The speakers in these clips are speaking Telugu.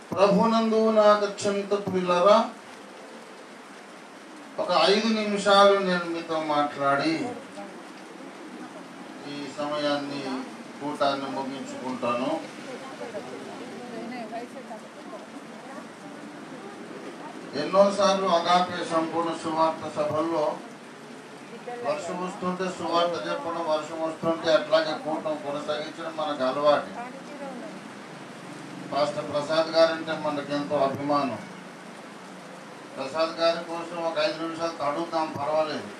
ప్రభునందు నాకు అత్యంత ప్రియులరా ఒక ఐదు నిమిషాలు నేను మీతో మాట్లాడి ఈ సమయాన్ని కూటాన్ని ముగించుకుంటాను ఎన్నోసార్లు అగాపే సంపూర్ణ సువార్త సభల్లో వర్షం వస్తుంటే సువార్త చెప్పడం వర్షం వస్తుంటే అట్లాగే కూటం కొనసాగించడం మనకు అలవాటు పాస్టర్ ప్రసాద్ గారంటే మనకు ఎంతో అభిమానం ప్రసాద్ గారి కోసం ఒక ఐదు నిమిషాలు తడుగుతాం పర్వాలేదు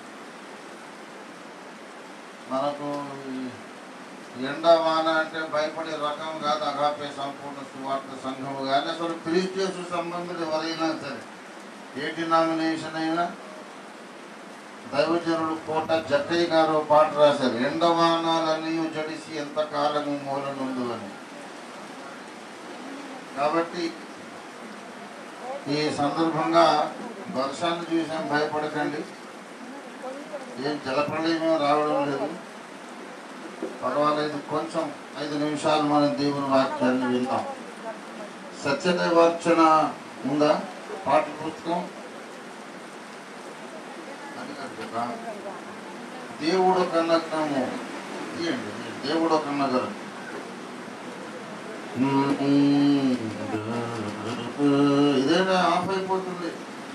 మనకు ఈ ఎండ వాన అంటే భయపడే రకం కాదు అగాపే సంపూర్ణ సువార్త సంఘం కానీ అసలు క్రిస్టియన్స్ సంబంధులు ఎవరైనా సరే ఏ డినామినేషన్ అయినా దైవజనుడు కోట జక్కయ్య గారు ఓ పాట రాశారు ఎండవానాలన్నీ జడిసి ఎంతకాలము మూలనుందు అని కాబట్టి ఈ సందర్భంగా వర్షాన్ని చూసాం భయపడకండి ఏం జలప్రలయం ఏం రావడం లేదు పర్వాలేదు కొంచెం ఐదు నిమిషాలు మనం దేవుని వాక్యాన్ని విందాం సత్యదైవార్చన ఉందా పాఠ పుస్తకం అది కాదు. దేవుడు ఒక నగ్నము తీయండి దేవుడు ఒక నగరం ఇదేనా ఆఫ్ అయిపోతుంది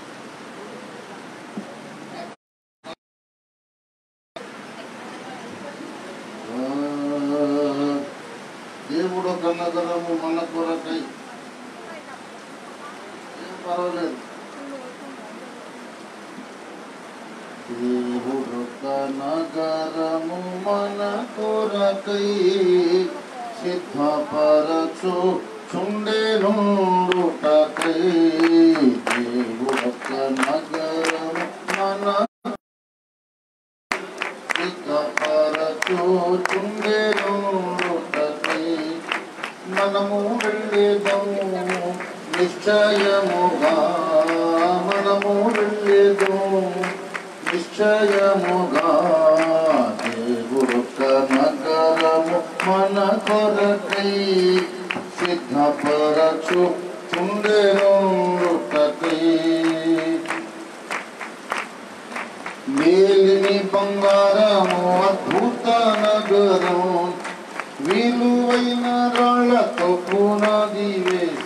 దేవుడు ఒక నగరము మన కొరకై ఏం పర్వాలేదు దేవుడొక నగరము మన కొరకై సిద్ధపరచు చుండెనుండుటకై దేవుడొక నగరము మన సిద్ధపరచు చుండెనుండుటకై మనము వెళ్ళేదము నిశ్చయముగా మనము వెళ్ళేదము నిశ్చయముగా దేవుడొక్క నగరము మన కొరకై సిద్ధపరచు చుండెనుటకై మేలిని బంగారము అద్భుత నగరం విలువైన రాళ్లతో పునాది వేసి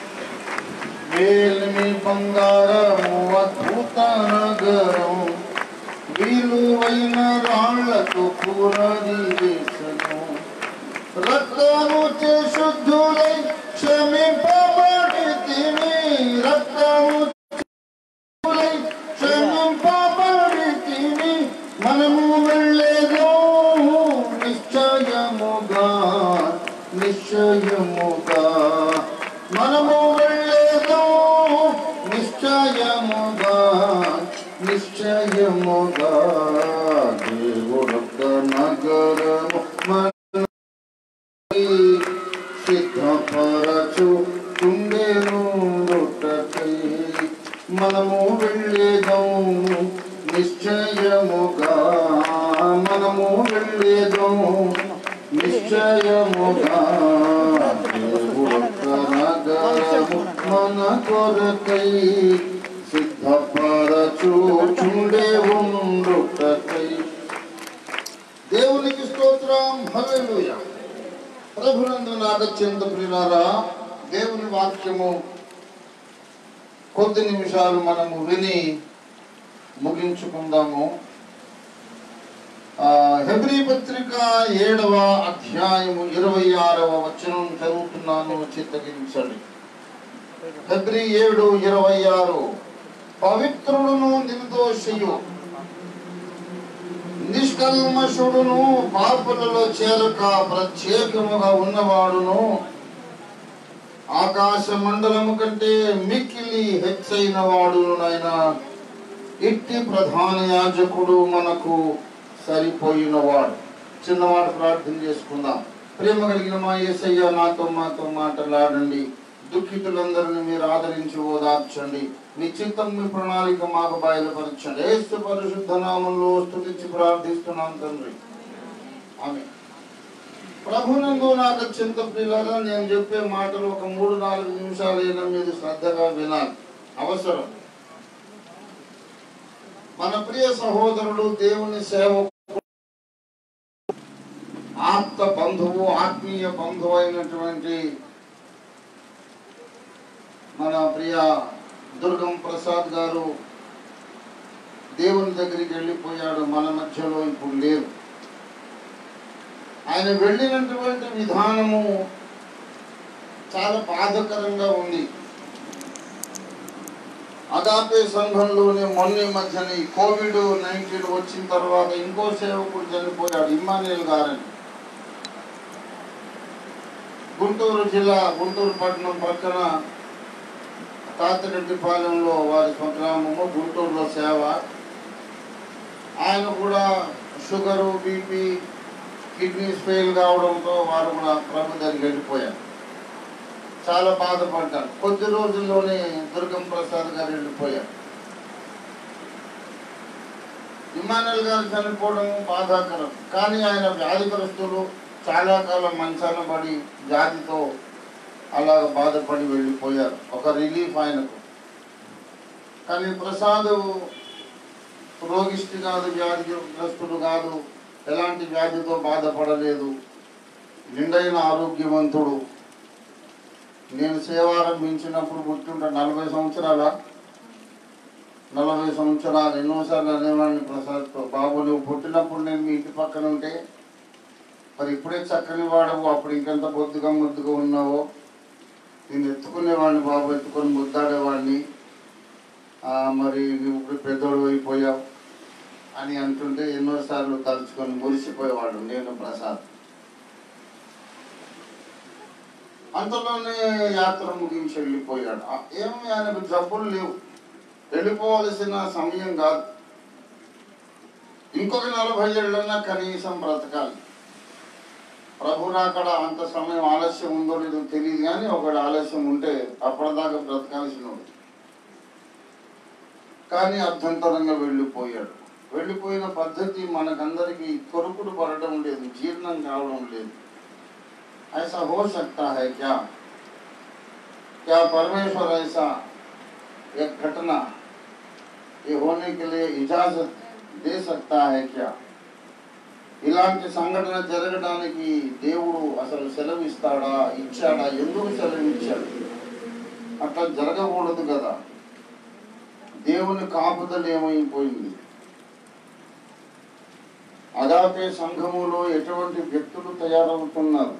మేలిని బంగారము అద్భుత నగరం విలువైన రాళ్లతో పునాది వేసను రక్తము చే శుద్ధులై క్షమింపబడి తిని రక్తము శుద్ధులై క్షమింపబడి తిని మనము వెళ్ళేదో నిశ్చయముగా నిశ్చయముగా మనము వెళ్ళేదో నిశ్చయముగా నిశ్చయముగా దేవుడొక్క నగరము మన సిద్ధపరచు చుండెనుటకై మనము వెళ్ళేదం నిశ్చయముగా మనము వెళ్ళేదం నిశ్చయముగా దేవుడొక్క నగరము మన కొరకై సిద్ధపరచు చుండే ఉండుటకై దేవునికి స్తోత్రం హల్లెలూయా ప్రభునందు నాకు అత్యంత ప్రియులారా దేవుని వాక్యము కొద్ది నిమిషాలు మనము విని ముగించుకుందాము ఆ, హెబ్రీ పత్రిక ఏడవ అధ్యాయము ఇరవై ఆరవ వచనం చదువుతున్నాను చిత్తగించండి హెబ్రీ ఏడు ఇరవై ఆరు పవిత్రుడును నిర్దోషియు నిష్కల్మషుడును పాపులలో చేరక ప్రత్యేకముగా ఉన్నవాడును ఆకాశ మండలము కంటే మిక్కిలి హెచ్చైన వాడును నాయన ఇట్టి ప్రధాన యాజకుడు మనకు సరిపోయినవాడు చిన్నవాడు ప్రార్థన చేసుకుందాం ప్రేమ కలిగిన మా యేసయ్య నాతో మాతో మాట్లాడండి దుఃఖితులందరినీ మీరు ఆదరించి ఓదార్చండి మీ చిత్తం మీ ప్రణాళిక మాకు బయలుపరచండి ఏసు పరిశుద్ధ నామంలో స్తుతించి ప్రార్థిస్తున్నాం తండ్రి ఆమె ప్రభునందు నాకు చింత ప్రియులారా నేను చెప్పే మాటలు ఒక మూడు నాలుగు నిమిషాలైనా మీరు శ్రద్ధగా వినాలి అవసరం మన ప్రియ సహోదరుడు దేవుని సేవ ఆప్త బంధువు ఆత్మీయ బంధువు అయినటువంటి మన ప్రియ దుర్గం ప్రసాద్ గారు దేవుని దగ్గరికి వెళ్ళిపోయాడు మన మధ్యలో ఇప్పుడు లేరు ఆయన వెళ్ళినటువంటి విధానము చాలా బాధకరంగా ఉంది అదాపే సంఘంలోనే మొన్న ఈ మధ్యన ఈ కోవిడ్ నైన్టీన్ వచ్చిన తర్వాత ఇంకో సేవకుడు చనిపోయాడు ఇమ్మానియల్ గారని గుంటూరు జిల్లా గుంటూరు పట్టణం పక్కన తాతిరెడ్డిపాలెంలో వారి స్వగ్రామము గుంటూరులో సేవ ఆయన కూడా షుగరు బీపీ కిడ్నీస్ ఫెయిల్ కావడంతో వారు కూడా ప్రభు దగ్గరికి వెళ్ళిపోయారు చాలా బాధపడ్డారు కొద్ది రోజుల్లోనే దుర్గం ప్రసాద్ గారు వెళ్ళిపోయారు ఇమానుయల్ గారు చనిపోవడం బాధాకరం కానీ ఆయన వ్యాధిగ్రస్తులు చాలా కాలం మంచాన పడి వ్యాధితో అలా బాధపడి వెళ్ళిపోయారు ఒక రిలీఫ్ ఆయనకు కానీ ప్రసాద్ రోగిష్టి కాదు వ్యాధిగ్రస్తుడు కాదు ఎలాంటి వ్యాధితో బాధపడలేదు నిండైన ఆరోగ్యవంతుడు నేను సేవారంభించినప్పుడు గుర్తుంటా నలభై సంవత్సరాల నలభై సంవత్సరాలు ఎన్నోసార్లు అనేవాడిని ప్రసాద్తో బాబు నువ్వు పుట్టినప్పుడు నేను మీ ఇంటి పక్కన ఉంటే మరి ఇప్పుడే చక్కని వాడవు అప్పుడు ఇంకెంత బొద్దుగా ముద్దుగా ఉన్నావో నేను ఎత్తుకునేవాడిని బాబు ఎత్తుకొని ముద్దాడేవాడిని ఆ, మరి నువ్వు ఇప్పుడు పెద్దోడు అయిపోయావు అని అంటుంటే ఎన్నోసార్లు తలుచుకొని మురిసిపోయేవాడు నేను ప్రసాద్ అంతలోనే యాత్ర ముగించి వెళ్ళిపోయాడు ఆ, ఏమి ఆయనకు జబ్బులు లేవు వెళ్ళిపోవలసిన సమయం కాదు ఇంకొక నలభై ఏళ్ళన్నా కనీసం బ్రతకాలి ప్రభు రాకడ అంత సమయం ఆలస్యం ఉందో లేదో తెలియదు కానీ ఒకటి ఆలస్యం ఉంటే అప్పటిదాకా బ్రతకాల్సిన వాడు. కానీ అర్థంతరంగా వెళ్ళిపోయాడు వెళ్ళిపోయిన పద్ధతి మనకందరికి కొరుకుడు పడడం లేదు జీర్ణం కావడం లేదు ऐसा हो सकता है क्या क्या परमेश्वर ऐसा एक घटना ये होने के लिए इजाजत दे सकता है क्या ఇలాంటి సంఘటన జరగడానికి దేవుడు అసలు సెలవిస్తాడా ఇచ్చాడా ఎందుకు సెలవిచ్చాడు అట్లా జరగకూడదు కదా దేవుని కాపుదల ఏమైపోయింది అదాపే సంఘములో ఎటువంటి వ్యక్తులు తయారవుతున్నారు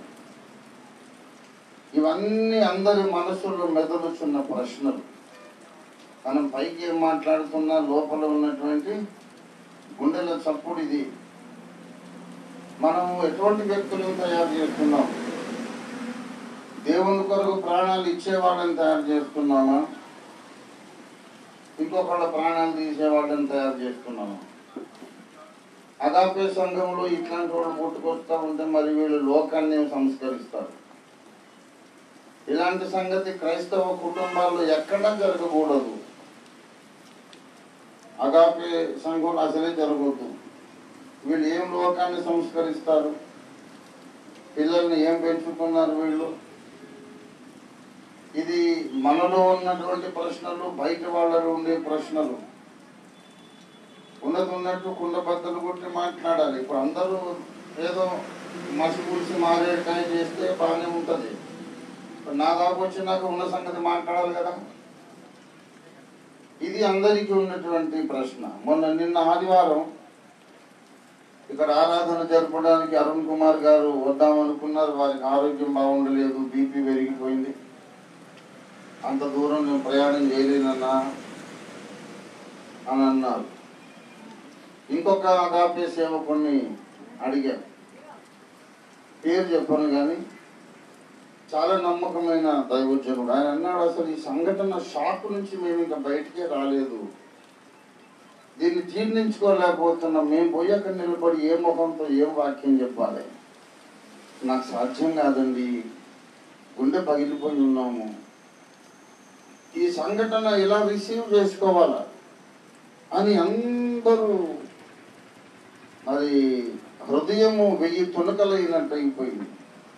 ఇవన్నీ అందరి మనసుల్లో మెదలుచున్న ప్రశ్నలు మనం పైకి ఏం మాట్లాడుతున్నా లోపల ఉన్నటువంటి గుండెల చప్పుడు ఇది మనం ఎటువంటి వ్యక్తులను తయారు చేస్తున్నాం దేవుని కొరకు ప్రాణాలు ఇచ్చేవాళ్ళని తయారు చేస్తున్నామా ఇంకొకళ్ళ ప్రాణాలు తీసేవాళ్ళని తయారు చేస్తున్నామా అదాపే సంఘంలో ఇట్లాంటి వాళ్ళు పుట్టుకొస్తా ఉంటే మరి వీళ్ళు లోకాన్ని సంస్కరిస్తారు ఇలాంటి సంగతి క్రైస్తవ కుటుంబాల్లో ఎక్కడా జరగకూడదు అగాపే సంఘం అసలే జరగదు వీళ్ళు ఏం లోకాన్ని సంస్కరిస్తారు పిల్లల్ని ఏం పెంచుతున్నారు వీళ్ళు ఇది మనలో ఉన్నటువంటి ప్రశ్నలు బయట వాళ్ళలో ఉండే ప్రశ్నలు ఉన్నది ఉన్నట్టు కుండ బద్దలు కొట్టి మాట్లాడాలి ఇప్పుడు అందరూ ఏదో మసి పులిసి మారేటాయి చేస్తే బాగానే ఉంటుంది ఇప్పుడు నా దాకా వచ్చినాక ఉన్న సంగతి మాట్లాడాలి కదా ఇది అందరికీ ఉన్నటువంటి ప్రశ్న మొన్న నిన్న ఆదివారం ఇక్కడ ఆరాధన జరపడానికి అరుణ్ కుమార్ గారు వద్దామనుకున్నారు వారికి ఆరోగ్యం బాగుండలేదు బీపీ పెరిగిపోయింది అంత దూరం నేను ప్రయాణం చేయలేనన్నా అని అన్నారు ఇంకొక అగాపే సేవకుని అడిగాను పేరు చెప్పను కానీ చాలా నమ్మకమైన దైవజనుడు ఆయన అన్నాడు అసలు ఈ సంఘటన షాక్ నుంచి మేము ఇంకా బయటికే రాలేదు దీన్ని జీర్ణించుకోలేకపోతున్నాం మేము పోయి అక్కడ నిలబడి ఏ ముఖంతో ఏం వాక్యం చెప్పాలి నాకు సాధ్యం కాదండి గుండె పగిలిపోయి ఉన్నాము ఈ సంఘటన ఎలా రిసీవ్ చేసుకోవాలా అని అందరూ మరి హృదయము వెయ్యి తునకలైనట్టు అయిపోయింది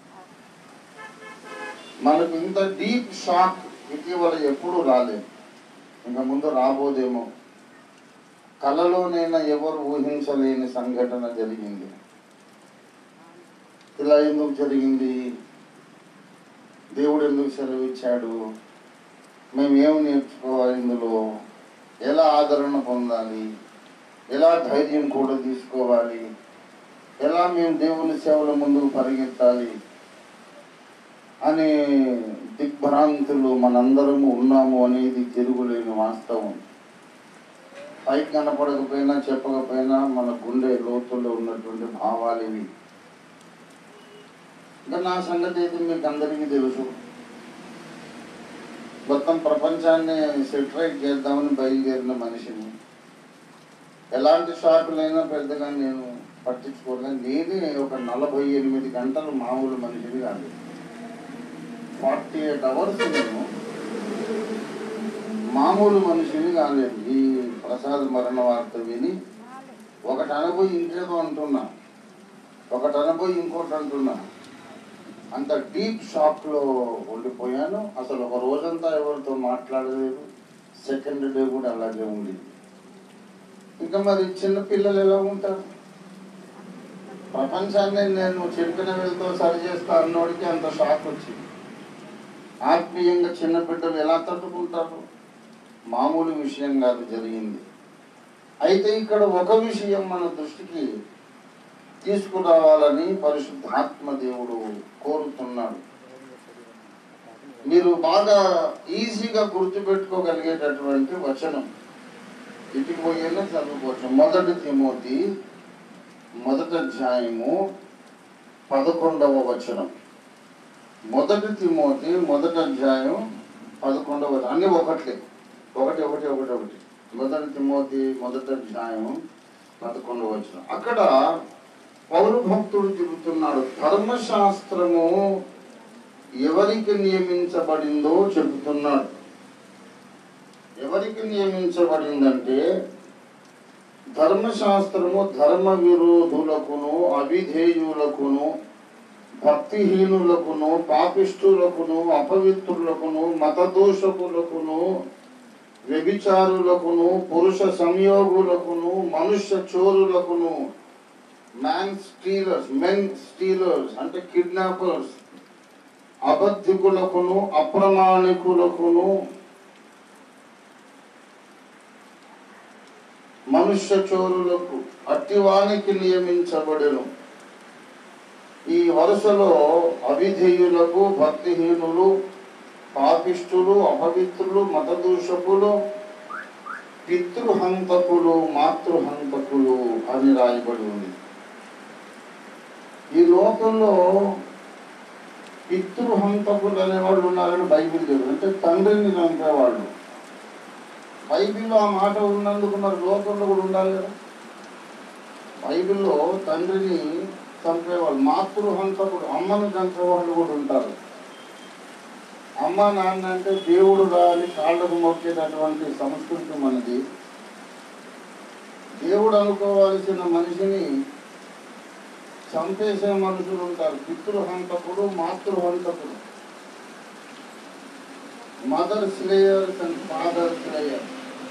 మనకు ఇంత డీప్ షాక్ ఇటీవల ఎప్పుడూ రాలేదు ఇంకా ముందు రాబోదేమో కలలోనైనా ఎవరు ఊహించలేని సంఘటన జరిగింది ఇలా ఎందుకు జరిగింది దేవుడు ఎందుకు సెలవిచ్చాడు మేము ఏమి నేర్చుకోవాలి ఇందులో ఎలా ఆదరణ పొందాలి ఎలా ధైర్యం కూడా తీసుకోవాలి ఎలా మేము దేవుని సేవల ముందుకు పరిగెత్తాలి అనే దిగ్భ్రాంతులు మనందరము ఉన్నాము అనేది తిరుగులేని వాస్తవం పైకి కనపడకపోయినా చెప్పకపోయినా మన గుండె లోతుల్లో ఉన్నటువంటి భావాలు ఇవి ఇంకా నా సంగతి అయితే మీకు అందరికీ తెలుసు మొత్తం ప్రపంచాన్ని సెటరైట్ చేద్దామని బయలుదేరిన మనిషిని ఎలాంటి షాపులైనా పెద్దగా నేను పట్టించుకోగా నేనే ఒక నలభై ఎనిమిది గంటలు మామూలు మనిషిని కాదు ఫార్టీ ఎయిట్ అవర్స్ నేను మామూలు మనిషిని కాలేదు ఈ ప్రసాద్ మరణ వార్త విని ఒకటి అనబోయి ఇంకేదో అంటున్నా ఒకటి అనబోయి ఇంకోటి అంటున్నా అంత డీప్ షాక్ లో ఉండిపోయాను అసలు ఒక రోజంతా ఎవరితో మాట్లాడలేదు సెకండ్ డే కూడా అలాగే ఉంది ఇంకా మరి చిన్న పిల్లలు ఎలా ఉంటారు ప్రపంచాన్ని నేను చెప్పిన వీళ్ళతో సరి చేస్తా అన్నోడికి అంత షాక్ వచ్చింది ఆత్మీయంగా చిన్న బిడ్డలు ఎలా తట్టుకుంటారు మామూలు విషయం కాదు జరిగింది అయితే ఇక్కడ ఒక విషయం మన దృష్టికి తీసుకురావాలని పరిశుద్ధాత్మ దేవుడు కోరుతున్నాడు మీరు బాగా ఈజీగా గుర్తుపెట్టుకోగలిగేటటువంటి వచనం ఇంటికి పోయేలా చదువుకోవచ్చు మొదటి తిమోతి మొదటి అధ్యాయము పదకొండవ వచనం మొదటి తిమోతి మొదటి అధ్యాయం పదకొండవ వచనం. అన్ని ఒకట్లే ఒకటి ఒకటి ఒకటి ఒకటి మొదటి తిమోతి మొదటి అధ్యాయం పదకొండవ వచనం అక్కడ పౌరు భక్తుడు చెబుతున్నాడు ధర్మశాస్త్రము ఎవరికి నియమించబడిందో చెబుతున్నాడు ఎవరికి నియమించబడిందంటే ధర్మశాస్త్రము ధర్మ విరోధులకును అవిధేయులకును భక్తిహీనులకును పాపిష్టులకును అపవిత్రులకును మతదోషకులకును వ్యభిచారులకును పురుష సంయోగులకును మనుష్య చోరులకును మ్యాన్ స్టీలర్స్ మెన్ స్టీలర్స్ అంటే కిడ్నాపర్స్ అబద్ధికులకును అప్రమాణికులకును మనుష్య చోరులకు అట్టివానికి నియమించబడెను ఈ వరుసలో అవిధేయులకు భక్తిహీనులు పాపిష్టులు అపవిత్రులు మతదూషకులు పితృహంతకులు మాతృహంతకులు అని రాయబడి ఉంది ఈ లోకంలో పితృహంతకులు అనేవాళ్ళు ఉన్నారని బైబిల్ చెబుతుంది అంటే తండ్రిని చంపేవాళ్ళు బైబిల్లో ఆ మాట ఉన్నందుకు మరి లోకంలో కూడా ఉండాలి కదా బైబిల్లో తండ్రిని చంపేవాళ్ళు మాతృహంతకుడు అమ్మను చంపేవాళ్ళు కూడా ఉంటారు అమ్మ నాన్న అంటే దేవుడు రాని కాళ్ళకు మొక్కేటటువంటి సంస్కృతి మనది దేవుడు అనుకోవాల్సిన మనిషిని చంపేసే మనుషులు ఉంటారు పితృహంతకుడు మాతృహంతకుడు mother slayers and father slayer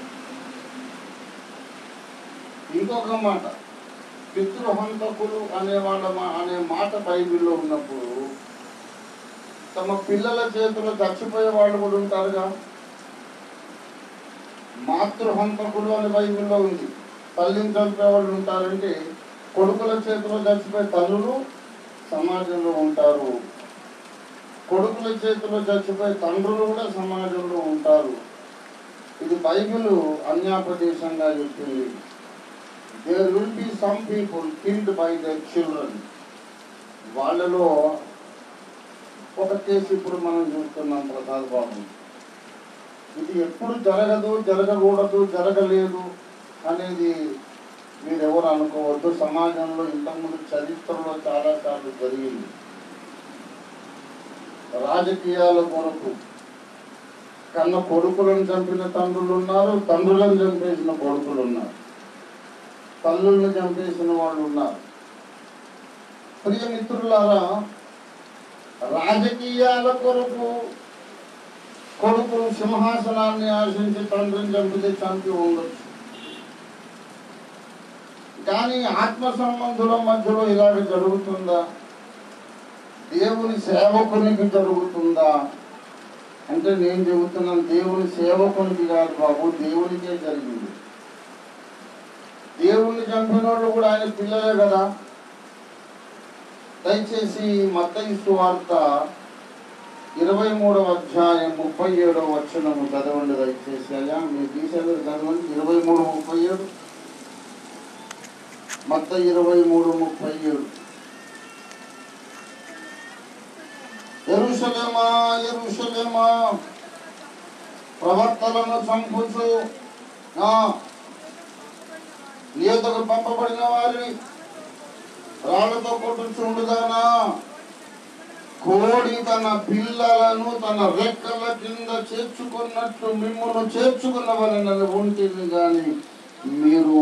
ఇంకొక మాట పితృహంతకులు అనే వాళ్ళ మా- అనే మాట బైబిల్లో ఉన్నప్పుడు తమ పిల్లల చేతిలో చచ్చిపోయే వాళ్ళు కూడా ఉంటారుగా మాతృహంతకులు అని బైబిల్లో ఉంది తల్లిని చంపే వాళ్ళు ఉంటారంటే కొడుకుల చేతిలో చచ్చిపోయే తల్లులు సమాజంలో ఉంటారు కొడుకుల చేతిలో చచ్చిపోయే తండ్రులు కూడా సమాజంలో ఉంటారు ఇది బైబిల్ అన్యాపదేశంగా చెప్పింది there will be some people killed by their children వాళ్ళలో ఒక కేసు ఇప్పుడు మనం చూస్తున్నాం ప్రసాద్ బాబు ఇది ఎప్పుడు జరగదు జరగకూడదు జరగలేదు అనేది మీరు ఎవరు అనుకోవద్దు సమాజంలో ఇంతకుముందు చరిత్రలో చాలా సార్లు జరిగింది రాజకీయాల కొరకు కన్న కొడుకులను చంపిన తండ్రులు ఉన్నారు తండ్రులను చంపేసిన కొడుకులు ఉన్నారు తల్లుల్ని చంపేసిన వాళ్ళు ఉన్నారు ప్రియ మిత్రులారా రాజకీయాల కొరకు కొడుకు సింహాసనాన్ని ఆశించి తండ్రిని చంపితే చంపి ఉండొచ్చు కానీ ఆత్మ సంబంధుల మధ్యలో ఇలాగ జరుగుతుందా దేవుని సేవకునికి జరుగుతుందా అంటే నేను చెబుతున్నాను దేవుని సేవకునికి కాదు బాబు దేవునికే జరిగింది దేవుణ్ణి చంపిన వాళ్ళు కూడా ఆయన పిల్లలే కదా దయచేసి మత్తయి సువార్త ఇరవై మూడవ అధ్యాయం ముప్పై ఏడవ వచనము చదవండి దయచేసి అయ్యా మీరు తీసేది చదవండి ఇరవై మూడు ముప్పై ఏడు మత్త ఇరవై మూడు ముప్పై ఏడు ఎరుషలేమా ఎరుషలేమా ప్రవర్తలను చంపుచు ఆ, నియోతకు పంపబడిన వారిని రాళ్లతో కొట్టుచుండుదానా కోడి తన పిల్లలను తన రెక్కల కింద చేర్చుకున్నట్లు మిమ్మల్ని చేర్చుకున్న వాళ్ళని ఉంటుంది కానీ మీరు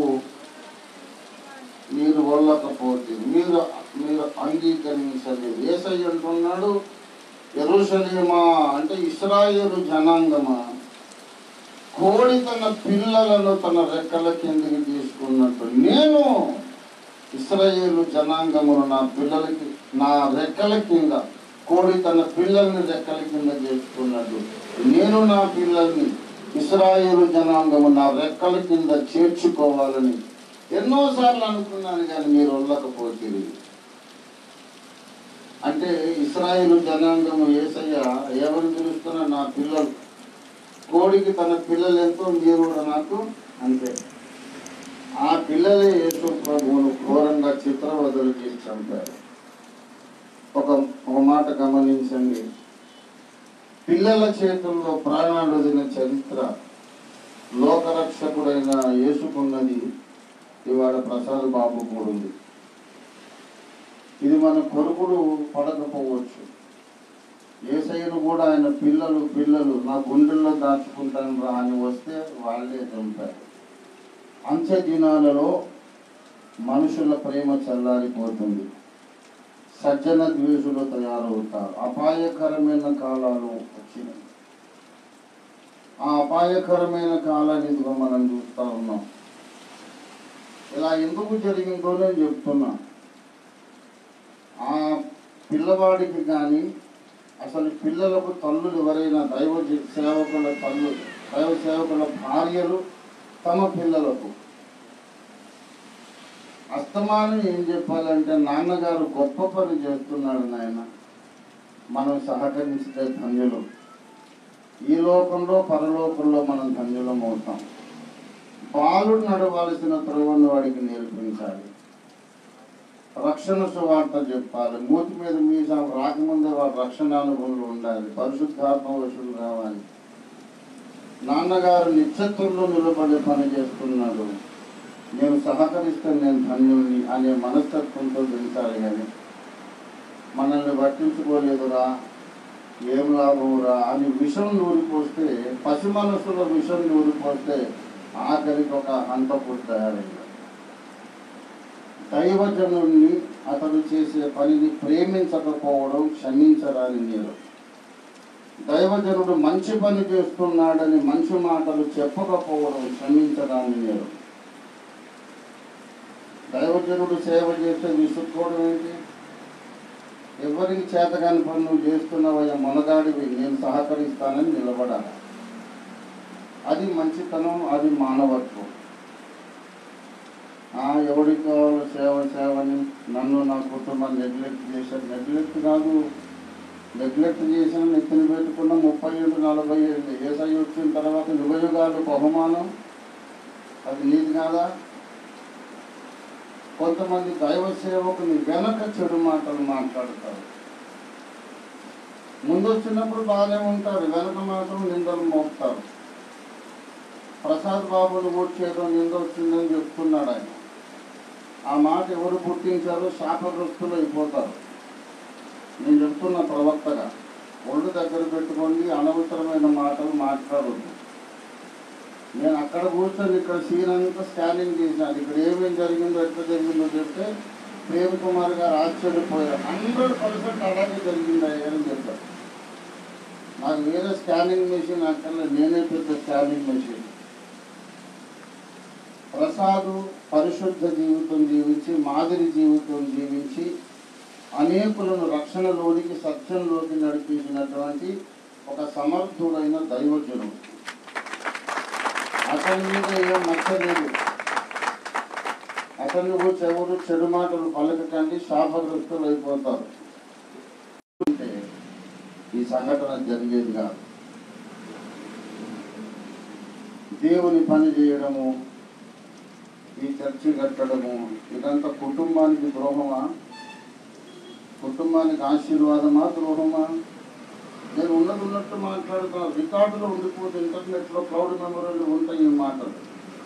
మీరు వెళ్ళకపోతే మీరు మీరు అంగీకరించలేదు ఏసై అంటున్నాడు ఎరుషలేమా అంటే ఇస్రాయేలు జనాంగమా కోడి తన పిల్లలను తన రెక్కల కిందకి తీసుకున్నట్టు నేను ఇస్రాయేలు జనాంగమును నా పిల్లలకి నా రెక్కల కింద కోడి తన పిల్లల్ని రెక్కల కింద చేసుకున్నట్టు నేను నా పిల్లల్ని ఇస్రాయేలు జనాంగము నా రెక్కల కింద చేర్చుకోవాలని ఎన్నోసార్లు అనుకున్నాను కానీ మీరు వెళ్ళకపోతే అంటే ఇస్రాయేలు జనాంగము ఏసయ్య ఎవరు పిలుస్తున్నా నా పిల్లలు కోడికి తన పిల్లలు ఎంతో మీరు కూడా నాకు అంతే ఆ పిల్లలే యేసు ప్రభువును ఘోరంగా చిత్రవదలు చేసి చంపారు ఒక ఒక మాట గమనించండి పిల్లల చేతుల్లో ప్రాణాలు వదిలిన చరిత్ర లోకరక్షకుడైన యేసుకున్నది ఇవాళ ప్రసాద్ బాబు కూడా ఉంది ఇది మన కొడుకుడు పడకపోవచ్చు ఏసయ్యను కూడా ఆయన పిల్లలు పిల్లలు నా గుండెల్లో దాచుకుంటాను రా అని వస్తే వాళ్ళే చంపారు అంచె దినాలలో మనుషుల ప్రేమ చల్లారిపోతుంది సజ్జన ద్వేషులు తయారవుతారు అపాయకరమైన కాలాలు వచ్చినాయి ఆ అపాయకరమైన కాలాన్ని ఇదిగో మనం చూస్తూ ఉన్నాం ఇలా ఎందుకు జరిగిందో నేను చెప్తున్నా ఆ పిల్లవాడికి కానీ అసలు పిల్లలకు తల్లులు ఎవరైనా దైవ జ- సేవకుల తల్లు దైవ సేవకుల భార్యలు తమ పిల్లలకు అస్తమానం ఏం చెప్పాలంటే నాన్నగారు గొప్ప పని చేస్తున్నాడు నాయన మనం సహకరించితే ధన్యులు ఈ లోకంలో పరలోకంలో మనం ధన్యులం అవుతాం బాలుడు నడవాల్సిన త్రోవను వాడికి నేర్పించాలి రక్షణ సువార్త చెప్పాలి మూతి మీద మీసం రాకముందే వాడు రక్షణ అనుభవంలో ఉండాలి పరిశుద్ధాత్మ వశులు కావాలి నాన్నగారు నిత్యత్వంలో నిలబడి పని చేస్తున్నాడు నేను సహకరిస్తే నేను ధన్యుని అనే మనస్తత్వంతో పెంచాలి కానీ మనల్ని పట్టించుకోలేదురా ఏం లాభమురా అని విషం నూరిపోస్తే పసి మనసులో విషం నూరిపోస్తే ఆఖరికి ఒక హంతపుడు తయారయ్యాడు దైవజనుణ్ణి అతడు చేసే పనిని ప్రేమించకపోవడం క్షమించరాని నేను దైవజనుడు మంచి పని చేస్తున్నాడని మంచి మాటలు చెప్పకపోవడం క్షమించరాని నేను దైవజనుడు సేవ చేస్తే విసుక్కోవడం ఏంటి ఎవరికి చేతకాని పని నువ్వు చేస్తున్నావయ్యా మొనగాడివి నేను సహకరిస్తానని నిలబడాలి అది మంచితనం అది మానవత్వం ఆ, ఎవరికి కావాలో సేవ సేవని నన్ను నా కుటుంబాన్ని నెగ్లెక్ట్ చేశారు నెగ్లెక్ట్ కాదు నెగ్లెక్ట్ చేసిన నెత్తిన పెట్టుకున్న ముప్పై ఏళ్ళు నలభై ఏళ్ళు ఏసై వచ్చిన తర్వాత యుగయుగాలు బహుమానం అది నీది కాదా కొంతమంది దైవ సేవకుని వెనక చెడు మాటలు మాట్లాడతారు ముందు వచ్చినప్పుడు బాగానే ఉంటారు వెనక మాత్రం నిందలు మోపుతారు ప్రసాద్ బాబుని కూర్చేదో నింద వచ్చిందని చెప్తున్నాడు ఆయన ఆ మాట ఎవరు పుట్టించారో శాపగ్రస్తులు అయిపోతారు నేను చెప్తున్న ప్రవక్తగా ఒళ్ళు దగ్గర పెట్టుకోండి అనవసరమైన మాటలు మాట్లాడొద్దు నేను అక్కడ కూర్చొని ఇక్కడ సీన్ అంతా స్కానింగ్ చేశాను ఇక్కడ ఏమేమి జరిగిందో ఎట్లా జరిగిందో చెప్తే ప్రేమ్ కుమార్ గారు ఆశ్చర్యపోయారు హండ్రెడ్ పర్సెంట్ అలాగే జరిగింది అయ్యా అని చెప్పారు నాకు వేరే స్కానింగ్ మెషిన్ అక్కర్లేదు నేనే పెద్ద స్కానింగ్ మెషిన్ ప్రసాదు పరిశుద్ధ జీవితం జీవించి మాదిరి జీవితం జీవించి అనేకులను రక్షణలోనికి సత్యంలోకి నడిపించినటువంటి ఒక సమర్థుడైన దైవజనుడు అతని మీద ఏం నచ్చలేదు అతన్ని గురించి ఎవరు చెడు మాటలు పలకకండి శాపగ్రస్తులు అయిపోతారు అంటే ఈ సంఘటన జరిగేది కాదు దేవుని పని చేయడము ఈ చర్చి కట్టడము ఇదంతా కుటుంబానికి ద్రోహమా కుటుంబానికి ఆశీర్వాదమా ద్రోహమా నేను ఉన్నది ఉన్నట్టు మాట్లాడుతున్నా రికార్డులో ఉండిపోతే ఇంటర్నెట్లో క్లౌడ్ మెమరీలు ఉంటాయి ఈ మాటలు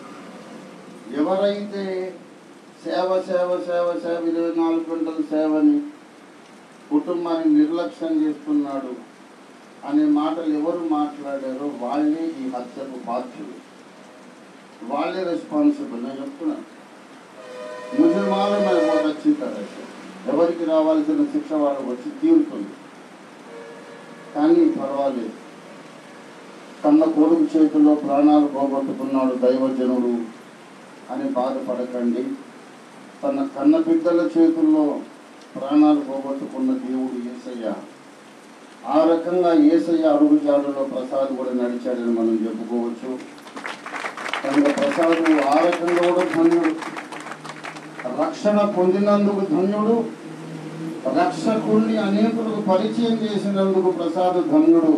ఎవరైతే సేవ సేవ సేవ సేవ ఇరవై నాలుగు గంటల సేవని కుటుంబాన్ని నిర్లక్ష్యం చేస్తున్నాడు అనే మాటలు ఎవరు మాట్లాడారో వాళ్ళే ఈ హత్యకు బాధ్యులు వాళ్ళే రెస్పాన్సిబుల్ నేను చెప్తున్నాను ముసల్మాన్ మరి बहुत अच्छी तरह से ఎవరికి రావాల్సిన శిక్ష వాళ్ళకి వచ్చి తీరుతుంది కానీ పర్వాలేదు కన్న కొడుకు చేతిలో ప్రాణాలు పోగొట్టుకున్నాడు దైవజనుడు అని బాధపడకండి తన కన్న బిడ్డల చేతుల్లో ప్రాణాలు పోగొట్టుకున్న దేవుడు ఏసయ్య ఆ రకంగా ఏసయ్య అడుగుజాడులో ప్రసాద్ కూడా నడిచాడని మనం చెప్పుకోవచ్చు కనుక ప్రసాద్ ఆ రకంగా కూడా ధన్యుడు రక్షణ పొందినందుకు ధన్యుడు రక్షకుణ్ణి అనేకులకు పరిచయం చేసినందుకు ప్రసాద్ ధన్యుడు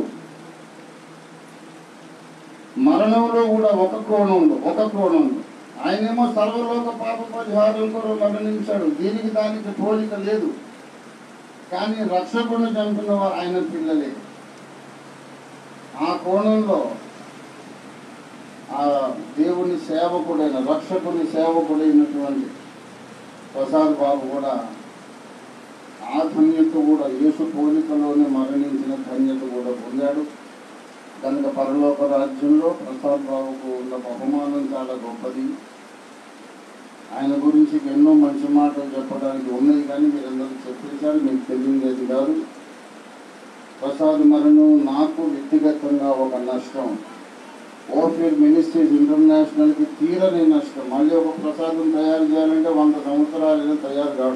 మరణంలో కూడా ఒక కోణంలో ఒక కోణంలో ఆయనేమో సర్వలోక పాప పరిహారం కొరకు మరణించాడు దీనికి దానికి పోలిక లేదు కానీ రక్షకుడిని చంపిన వారు ఆయన పిల్లలే ఆ కోణంలో ఆ దేవుని సేవకుడైన రక్షకుని సేవకుడైనటువంటి ప్రసాద్ బాబు కూడా ఆ ధన్యత కూడా యేసు పోలికలోనే మరణించిన ధన్యత కూడా పొందాడు కనుక పరలోక రాజ్యంలో ప్రసాద్ బాబుకు ఉన్న బహుమానం చాలా గొప్పది ఆయన గురించి ఎన్నో మంచి మాటలు చెప్పడానికి ఉన్నాయి కానీ మీరందరూ చెప్పేశారు మీకు తెలియలేదు కాదు ప్రసాద్ మరణం నాకు వ్యక్తిగతంగా ఒక నష్టం ఓఫీర్ మినిస్ట్రీస్ ఇంటర్నేషనల్కి తీరని నష్టం మళ్ళీ ఒక ప్రసాదం తయారు చేయాలంటే వంద సంవత్సరాలైనా తయారు కాడు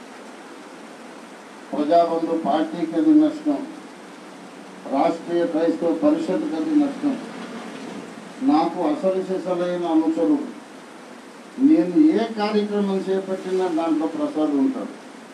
ప్రజాబంధు పార్టీకి అది నష్టం రాష్ట్రీయ క్రైస్తవ పరిషత్కి అది నష్టం నాకు అసలు సిసలైన అనుచరుడు నేను ఏ కార్యక్రమం చేపట్టినా దాంట్లో ప్రసాద్ ఉంటాడు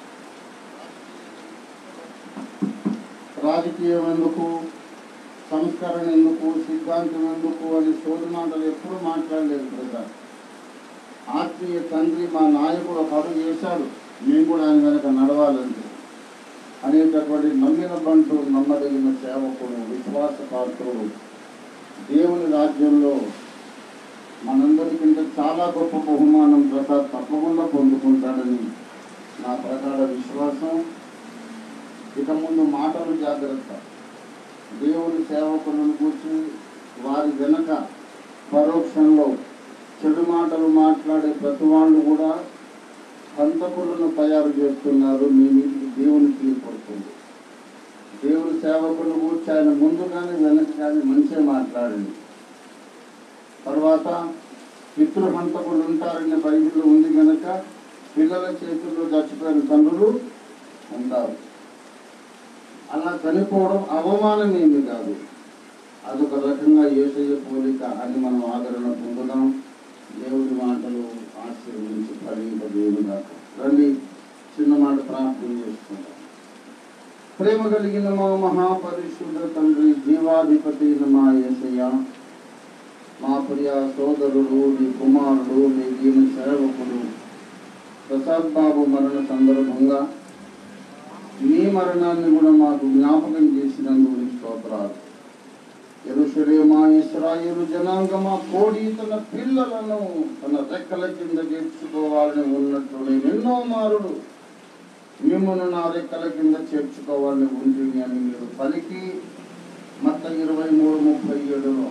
రాజకీయం ఎందుకు సంస్కరణ ఎందుకు సిద్ధాంతం ఎందుకు అని సోది మాటలు ఎప్పుడు మాట్లాడలేదు ప్రసాద్ ఆత్మీయ తండ్రి మా నాయకుడు ఒక అడుగు చేశాడు మేము కూడా ఆయన వెనక నడవాలంటే అనేటటువంటి నమ్మిన బంటు నమ్మదగిన సేవకుడు విశ్వాస పాత్రుడు దేవుని రాజ్యంలో మనందరికంటే చాలా గొప్ప బహుమానం ప్రసాద్ తప్పకుండా పొందుకుంటాడని నా ప్రగాఢ విశ్వాసం ఇక ముందు మాటలు జాగ్రత్త దేవుని సేవకులను కూర్చి వారి వెనక పరోక్షంలో చెడు మాటలు మాట్లాడే ప్రతి వాళ్ళు కూడా హంతకులను తయారు చేస్తున్నారు మీ మీదకి దేవుని తీర్పడుతుంది దేవుని సేవకులను కూర్చి ఆయన ముందు కానీ వెనక కానీ మంచిగా మాట్లాడండి తర్వాత పితృహంతకులు ఉంటారని బైబిల్లో ఉంది కనుక పిల్లల చేతుల్లో చచ్చిపోయిన తండ్రులు ఉంటారు అలా చనిపోవడం అవమానం ఏమి కాదు అదొక రకంగా ఏసయ్య పోలిక అని మనం ఆదరణ పొందుదాం దేవుడి మాటలు ఆశీర్వదించి ఫలింపజేయను కాక రండి చిన్న మాట ప్రార్థన చేసుకుందాం ప్రేమ కలిగిన మా మహాపరిశుద్ధ తండ్రి జీవాధిపతి మా యేసయ్య మా ప్రియ సోదరుడు నీ కుమారుడు నీ దీని సేవకుడు ప్రసాద్ బాబు మరణ సందర్భంగా నీ మరణాన్ని కూడా మాకు జ్ఞాపకం చేసినందుకు నీ స్తోత్రాలు ఎరుషలేమా ఇస్రాయేలు జనాంగమా కోడి తన పిల్లలను తన రెక్కల కింద చేర్చుకోవాలని ఉన్నట్లు నేను ఎన్నో మారుడు మిమ్మల్ని నా రెక్కల కింద చేర్చుకోవాలని ఉంటుంది అని మీరు పలికి మత ఇరవై మూడు ముప్పై ఏడులో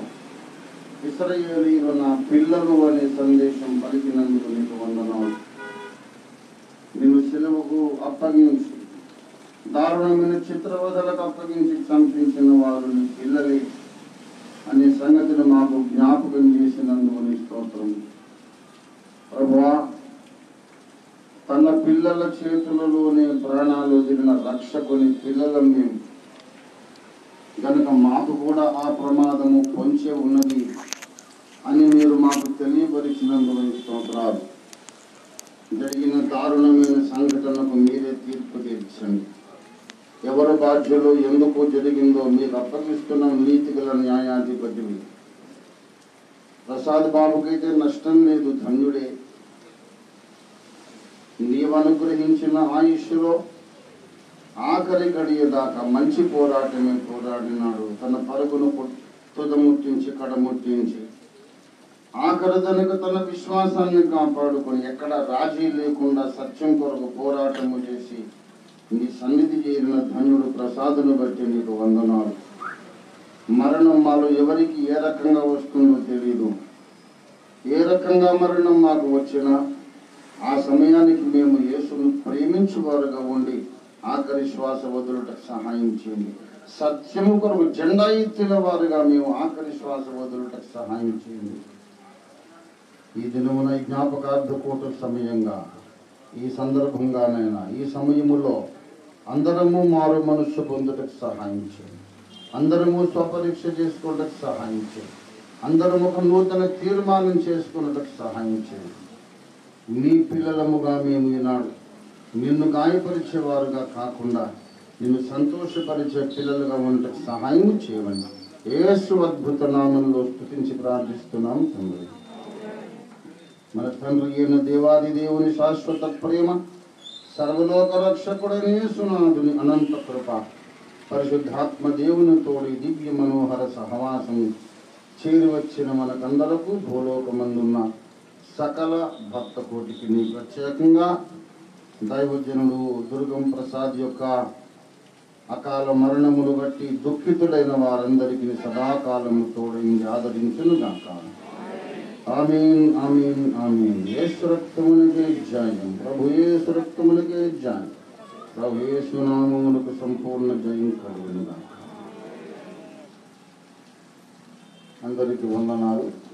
ఇస్రాయేలీలు నా పిల్లలు అనే సందేశం పలికినందుకు నీకు వందనాలు నిన్ను సెలవుకు అప్పగించి దారుణమైన చిత్రవదలకు అప్పగించి చంపించిన వారు నీ పిల్లలే అనే సంగతిని మాకు జ్ఞాపకం చేసినందుకు నీ స్తోత్రం ప్రభువా తన పిల్లల చేతులలోనే ప్రాణాలు వదిలిన రక్షకుని పిల్లలం మేము గనుక మాకు కూడా ఆ ప్రమాదము పొంచే ఉన్నది అని మీరు మాకు తెలియపరిచినందుకు నీ స్తోత్రాలు జరిగిన దారుణమైన సంఘటనకు మీరే తీర్పు తీర్చండి ఎవరు బాధ్యులు ఎందుకు జరిగిందో మీకు అప్పగిస్తున్న నీతి గల న్యాయాధిపతివి ప్రసాద్ బాబుకైతే నష్టం లేదు ధన్యుడే నీవు అనుగ్రహించిన ఆయుష్లో ఆఖరి గడియ దాకా మంచి పోరాటమే పోరాడినాడు తన పరుగును పొ- తుదముట్టించి కడముట్టించి ఆఖరి దనక తన విశ్వాసాన్ని కాపాడుకొని ఎక్కడ రాజీ లేకుండా సత్యం కొరకు పోరాటము చేసి నీ సన్నిధి చేరిన ధన్యుడు ప్రసాదును బట్టి నీకు వందనాలు మరణం మాలో ఎవరికి ఏ రకంగా వస్తుందో తెలియదు ఏ రకంగా మరణం మాకు వచ్చినా ఆ సమయానికి మేము యేసును ప్రేమించువారుగా ఉండి ఆఖరి శ్వాస వదులుటకు సహాయం చేయండి సత్యము కొరకు జెండా ఎత్తిన వారుగా మేము ఆఖరి శ్వాస వదులుటకు సహాయం చేయండి ఈ దినమున ఈ జ్ఞాపకార్థ కూట సమయంగా ఈ సందర్భంగానైనా ఈ సమయములో అందరము మారు మనస్సు పొందుటకు సహాయం చేయండి అందరము స్వపరీక్ష చేసుకోవడానికి సహాయం చేయండి అందరం ఒక నూతన తీర్మానం చేసుకున్నటకు సహాయం చేయండి నీ పిల్లలముగా మేము ఈనాడు నిన్ను గాయపరిచేవారుగా కాకుండా నిన్ను సంతోషపరిచే పిల్లలుగా ఉండటకు సహాయం చేయమని యేసు అద్భుత నామంలో స్తుతించి ప్రార్థిస్తున్నాం తండ్రి మన తండ్రి అయిన దేవాది దేవుని శాశ్వత ప్రేమ సర్వలోక రక్షకుడైన యేసునాథుని అనంత కృప పరిశుద్ధాత్మ దేవుని తోడి దివ్య మనోహర సహవాసం చేరి వచ్చిన మనకందరకు భూలోకమందున్న సకల భక్త కోటికి నీ ప్రత్యేకంగా దైవజనుడు దుర్గం ప్రసాద్ యొక్క అకాల మరణమును బట్టి దుఃఖితుడైన వారందరికీ సదాకాలము తోడైంది ఆదరించును గాక ఆమీన్ ఆమీన్ ఆమీన్ యేసు రక్తమునకే జయం ప్రభు యేసు రక్తమునకే జయం ప్రభు యేసు నామమునకు సంపూర్ణ జయం కలుగును గాక అందరికీ వందనాలు